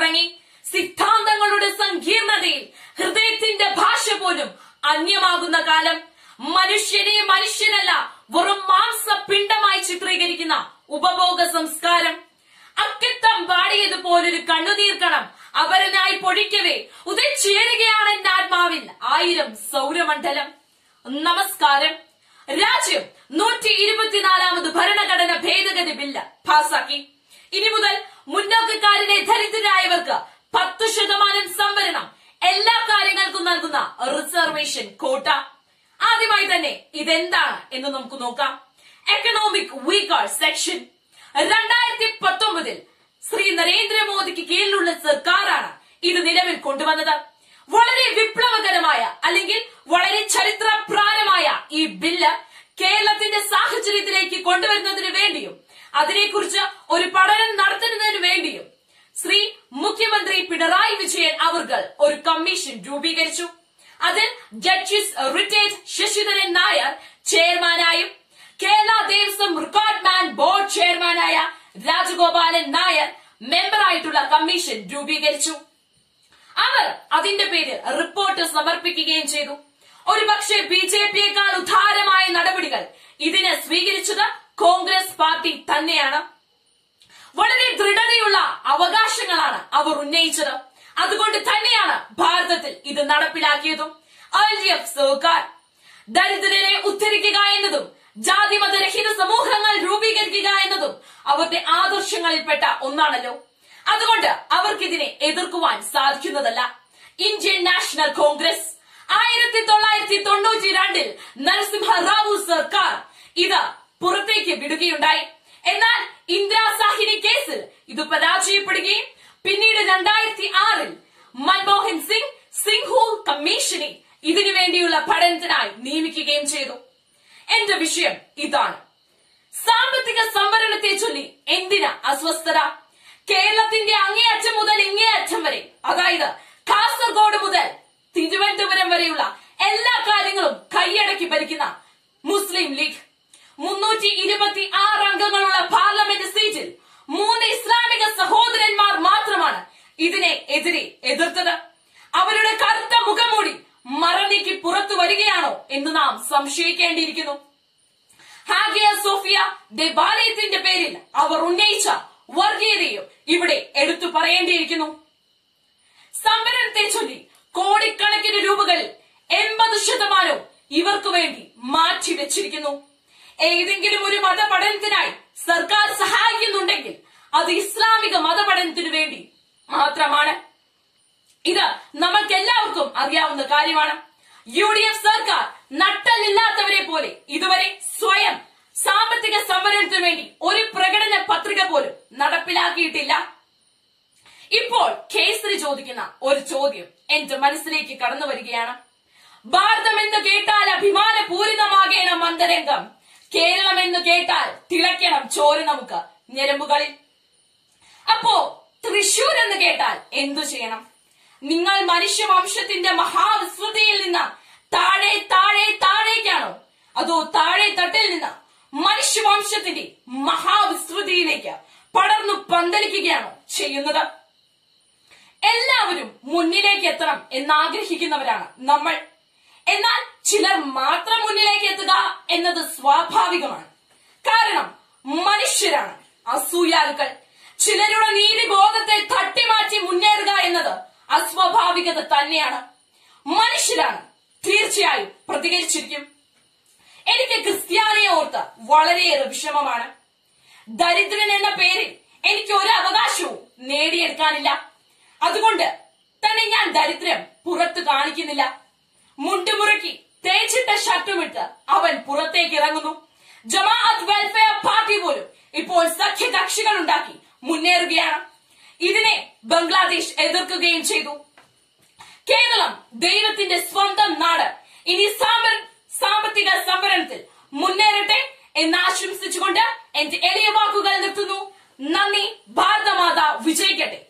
പുറത്തിറങ്ങി സിദ്ധാന്തങ്ങളുടെ സങ്കീർണതയിൽ ഹൃദയത്തിന്റെ ഭാഷ പോലും അന്യമാകുന്ന കാലം മനുഷ്യനെ മനുഷ്യനല്ല വെറും മാംസപിണ്ഡമായി ചിത്രീകരിക്കുന്ന ഉപഭോഗ സംസ്കാരം അക്കിത്തം പാടിയതുപോലൊരു കണ്ണുനീർക്കണം അപരനായി പൊഴിക്കവേ ഉദയച്ചേരുകയാണ് എന്റെ ആത്മാവിൽ ആയിരം സൗരമണ്ഡലം നമസ്കാരം രാജ്യം നൂറ്റി ഇരുപത്തിനാലാമത് ഭരണഘടന ഭേദഗതി ബില്ല് പാസാക്കി ഇനി മുതൽ മുന്നോക്കക്കാരിലെ ദരിദ്രരായവർക്ക് പത്ത് ശതമാനം സംവരണം എല്ലാ കാര്യങ്ങൾക്കും നൽകുന്ന റിസർവേഷൻ കോട്ട ആദ്യമായി തന്നെ ഇതെന്താണ് എന്ന് നമുക്ക് നോക്കാം എക്കണോമിക് വീക്കർ സെക്ഷൻ രണ്ടായിരത്തി പത്തൊമ്പതിൽ ശ്രീ നരേന്ദ്രമോദിക്ക് കീഴിലുള്ള സർക്കാരാണ് ഇത് നിലവിൽ കൊണ്ടുവന്നത് വളരെ വിപ്ലവകരമായ അല്ലെങ്കിൽ വളരെ ചരിത്രപ്രാരമായ ഈ ബില്ല് കേരളത്തിന്റെ സാഹചര്യത്തിലേക്ക് കൊണ്ടുവരുന്നതിന് വേണ്ടിയും അതിനെക്കുറിച്ച് ഒരു പഠനം നടത്തുന്നതിന് വേണ്ടിയും ശ്രീ മുഖ്യമന്ത്രി പിണറായി വിജയൻ അവർ ഒരു കമ്മീഷൻ രൂപീകരിച്ചു അതിൽ ജസ്റ്റിസ് റിട്ടയർഡ് ശശിധരൻ നായർ ചെയർമാനായും Kerala Devaswom recruitment board ചെയർമാനായ രാജഗോപാലൻ നായർ മെമ്പറായിട്ടുള്ള കമ്മീഷൻ രൂപീകരിച്ചു അവർ അതിന്റെ പേരിൽ റിപ്പോർട്ട് സമർപ്പിക്കുകയും ചെയ്തു ഒരുപക്ഷെ ബി ജെ പിയേക്കാൾ ഉദാരമായ നടപടികൾ ഇതിന് സ്വീകരിച്ചത് കോൺഗ്രസ് പാർട്ടി തന്നെയാണ് വളരെ ദൃഢതയുള്ള അവകാശങ്ങളാണ് അവർ ഉന്നയിച്ചത് അതുകൊണ്ട് തന്നെയാണ് ഭാരതത്തിൽ ഇത് നടപ്പിലാക്കിയതും എൽ ഡി എഫ് സർക്കാർ ദരിദ്രരെ ഉദ്ധരിക്കുക എന്നതും ജാതിമതരഹിത സമൂഹങ്ങൾ രൂപീകരിക്കുക എന്നതും അവരുടെ ആദർശങ്ങളിൽപ്പെട്ട ഒന്നാണല്ലോ അതുകൊണ്ട് അവർക്കിതിനെ എതിർക്കുവാൻ സാധിക്കുന്നതല്ല ഇന്ത്യൻ നാഷണൽ കോൺഗ്രസ് ആയിരത്തി തൊള്ളായിരത്തി തൊണ്ണൂറ്റി രണ്ടിൽ നരസിംഹറാവു സർക്കാർ ഇത് പുറത്തേക്ക് വിടുകയുണ്ടായി എന്നാൽ ഇന്ദിരാ സാഹിനി കേസിൽ ഇത് പരാജയപ്പെടുകയും പിന്നീട് രണ്ടായിരത്തി ആറിൽ മൻമോഹൻ സിംഗ് സിംഘു കമ്മീഷനെ ഇതിനു വേണ്ടിയുള്ള പഠനത്തിനായി നിയമിക്കുകയും ചെയ്തു എന്റെ വിഷയം ഇതാണ് സാമ്പത്തിക സംവരണത്തെ ചൊല്ലി എന്തിന് അസ്വസ്ഥത കേരളത്തിന്റെ അങ്ങേയറ്റം മുതൽ ഇങ്ങേയറ്റം വരെ അതായത് കാസർഗോഡ് മുതൽ തിരുവനന്തപുരം വരെയുള്ള എല്ലാ കാര്യങ്ങളും കൈയടക്കി ഭരിക്കുന്ന മുസ്ലിം ലീഗ് മുന്നൂറ്റി ഇരുപത്തി ആറ് അംഗങ്ങളുള്ള പാർലമെന്റ് സീറ്റിൽ മൂന്ന് ഇസ്ലാമിക സഹോദരന്മാർ മാത്രമാണ് ഇതിനെ എതിരെ എതിർത്തത് അവരുടെ കറുത്ത മുഖംമൂടി മറനീക്കി പുറത്തു വരികയാണോ എന്ന് നാം സംശയിക്കേണ്ടിയിരിക്കുന്നു ഹാഗിയ സോഫിയ ദെബാലയത്തിന്റെ പേരിൽ അവർ ഉന്നയിച്ച വർഗീയതയും ഇവിടെ എടുത്തു പറയേണ്ടിയിരിക്കുന്നു സംവരണത്തെ ചൊല്ലി കോടിക്കണക്കിന് രൂപകളിൽ എൺപത് ശതമാനവും ഇവർക്ക് വേണ്ടി മാറ്റിവെച്ചിരിക്കുന്നു ഏതെങ്കിലും ഒരു മതപഠനത്തിനായി സർക്കാർ സഹായിക്കുന്നുണ്ടെങ്കിൽ അത് ഇസ്ലാമിക മതപഠനത്തിനു വേണ്ടി മാത്രമാണ് ഇത് നമ്മൾക്ക് എല്ലാവർക്കും അറിയാവുന്ന കാര്യമാണ് യു ഡി എഫ് സർക്കാർ നട്ടലില്ലാത്തവരെ പോലെ ഇതുവരെ സ്വയം സാമ്പത്തിക സംവരണത്തിനു വേണ്ടി ഒരു പ്രകടന പത്രിക പോലും നടപ്പിലാക്കിയിട്ടില്ല ഇപ്പോൾ കേസരി ചോദിക്കുന്ന ഒരു ചോദ്യം എന്റെ മനസ്സിലേക്ക് കടന്നു വരികയാണ് ഭാരതം എന്ന് കേട്ടാൽ അഭിമാനപൂരിതമാകേണം മന്ദരംഗം കേരളം എന്ന് കേട്ടാൽ തിളയ്ക്കണം ചോര നമുക്ക് ഞരമ്പുകളിൽ അപ്പോ തൃശൂർ എന്ന് കേട്ടാൽ എന്തു ചെയ്യണം നിങ്ങൾ മനുഷ്യവംശത്തിന്റെ മഹാവിസ്മൃതിയിൽ നിന്ന് താഴെ താഴെ താഴേക്കാണോ അതോ താഴെ തട്ടിൽ നിന്ന് മനുഷ്യവംശത്തിന്റെ മഹാവിസ്മൃതിയിലേക്ക് പടർന്നു പന്തലിക്കുകയാണോ ചെയ്യുന്നത് എല്ലാവരും മുന്നിലേക്ക് എത്തണം എന്നാഗ്രഹിക്കുന്നവരാണ് നമ്മൾ എന്നാൽ ചിലർ മാത്രം മുന്നിലേക്ക് എത്തുക എന്നത് സ്വാഭാവികമാണ് കാരണം മനുഷ്യരാണ് അസൂയാലുക്കൾ ചിലരുടെ നീതിബോധത്തെ തട്ടിമാറ്റി മുന്നേറുക എന്നത് അസ്വാഭാവികത തന്നെയാണ് മനുഷ്യരാണ് തീർച്ചയായും പ്രതികരിച്ചിരിക്കും എനിക്ക് ക്രിസ്ത്യാനിയെ ഓർത്ത് വളരെയേറെ വിഷമമാണ് ദരിദ്രൻ എന്ന പേരിൽ എനിക്ക് ഒരു അവകാശവും നേടിയെടുക്കാനില്ല അതുകൊണ്ട് തന്നെ ഞാൻ ദരിദ്രം പുറത്തു കാണിക്കുന്നില്ല മുണ്ടുമുറുക്കി തേച്ചിട്ട ഷർട്ടുമിട്ട് അവൻ പുറത്തേക്ക് ഇറങ്ങുന്നു ജമാഅത്ത് വെൽഫെയർ പാർട്ടി പോലും ഇപ്പോൾ സഖ്യകക്ഷികൾ ഉണ്ടാക്കി മുന്നേറുകയാണ് ഇതിനെ ബംഗ്ലാദേശ് എതിർക്കുകയും ചെയ്തു കേരളം ദൈവത്തിന്റെ സ്വന്തം നാട് ഇനി സാമ്പ- സാമ്പത്തിക സംവരണത്തിൽ മുന്നേറട്ടെ എന്ന് ആശംസിച്ചുകൊണ്ട് എന്റെ എളിയ വാക്കുകൾ നിർത്തുന്നു നന്ദി ഭാരതമാത വിജയിക്കട്ടെ